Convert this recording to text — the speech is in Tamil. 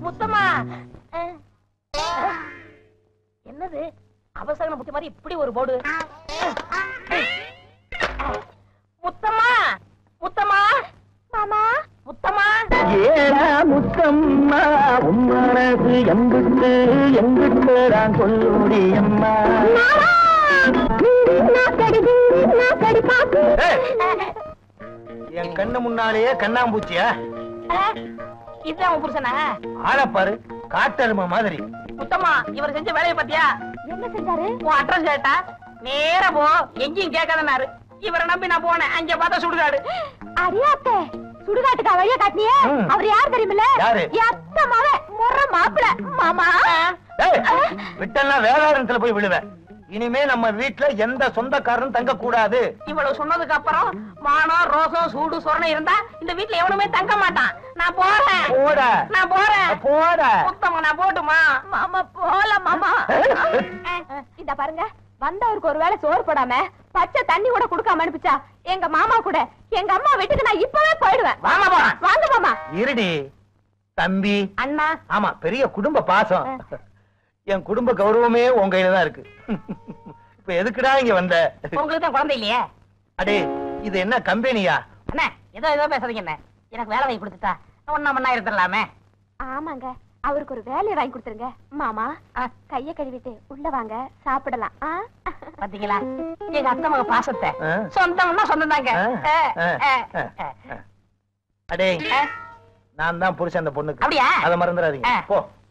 முத்தம்மா அஹ், அஹ், என்னது அவசரம் முக்கிய மாதிரி இப்படி ஒரு போர்டு முத்தம்மா முத்தம்மா மாமா முத்தம்மா ஏடா முத்தம்மா உன் மனசு எங்குட்டு எங்குட்டு நான் சொல்லுடி அம்மா என் கண்ணு முன்னாலேயே கண்ணாம்பூச்சியா அஹ், இதுதான் உன் புருஷனா ஆளப்பாரு காட்டெருமை மாதிரி முத்தம்மா இவர் செஞ்ச வேலையை பாத்தியா என்ன செஞ்சாரு உன் அட்ரஸ் கேட்டா நேரா போ எங்கேயும் கேட்காதனாரு இவரை நம்பி நான் போனேன் அங்க பார்த்தா சுடுகாடு அரியாத்தே சுடுகாட்டுக்கா வழியா காட்டினியே ம். அவர் யார் தெரியுமில்ல யாரு? என் அத்தை மகன் முற மாப்பிள மாமா ஏய், விட்டேன்னா வேளாரத்துல போய் விழுவேன் இனிமே நம்ம வீட்டுல எந்த சொந்தக்காரனும் தங்க கூடாது இவ்வளவு சொன்னதுக்கு அப்புறம் மானம் ரோசம் சூடு சொரணை இருந்தா இந்த வீட்டுல எவனுமே தங்க மாட்டான் நான் போறேன் போட நான் போறேன் போட முத்தம்மா நான் போட்டுமா மாமா போல மாமா இந்த பாருங்க வந்தவருக்கு ஒரு வேளை சோறு போடாம பச்சை தண்ணி கூட கொடுக்காம அனுப்பிச்சா எங்க மாமா கூட எங்க அம்மா வீட்டுக்கு நான் இப்பவே போயிடுவேன் வாமா போறான் வாங்க மாமா இருடி தம்பி அண்ணா ஆமா பெரிய குடும்ப பாசம் என் குடும்ப கௌரவமே உன் கையில தான் இருக்கு இப்ப எதுக்குடா இங்க வந்த உங்களுக்கு தான் குழந்தை இல்லையே அடே இது என்ன கம்பெனியா அண்ணா ஏதோ ஏதோ பேசாதீங்க என்ன எனக்கு வேலை வாங்கி கொடுத்துட்டா ஒன்னா மண்ணா இருந்துடலாமே ஆமாங்க அவருக்கு ஒரு வேலையை வாங்கி கொடுத்துருங்க மாமா ஆ, கைய கழுவிட்டு உள்ள வாங்க சாப்பிடலாம் ஆ? பாத்தீங்களா எங்க அத்தை மக பாசத்தை ஆ. சொந்தம்னா சொந்தம் தாங்க ஆ, ஆ, ஆ, ஆ. அடே நான் தான் புருஷன் அந்த பொண்ணுக்கு அப்படியா அத மறந்துடாதீங்க ஆ. போ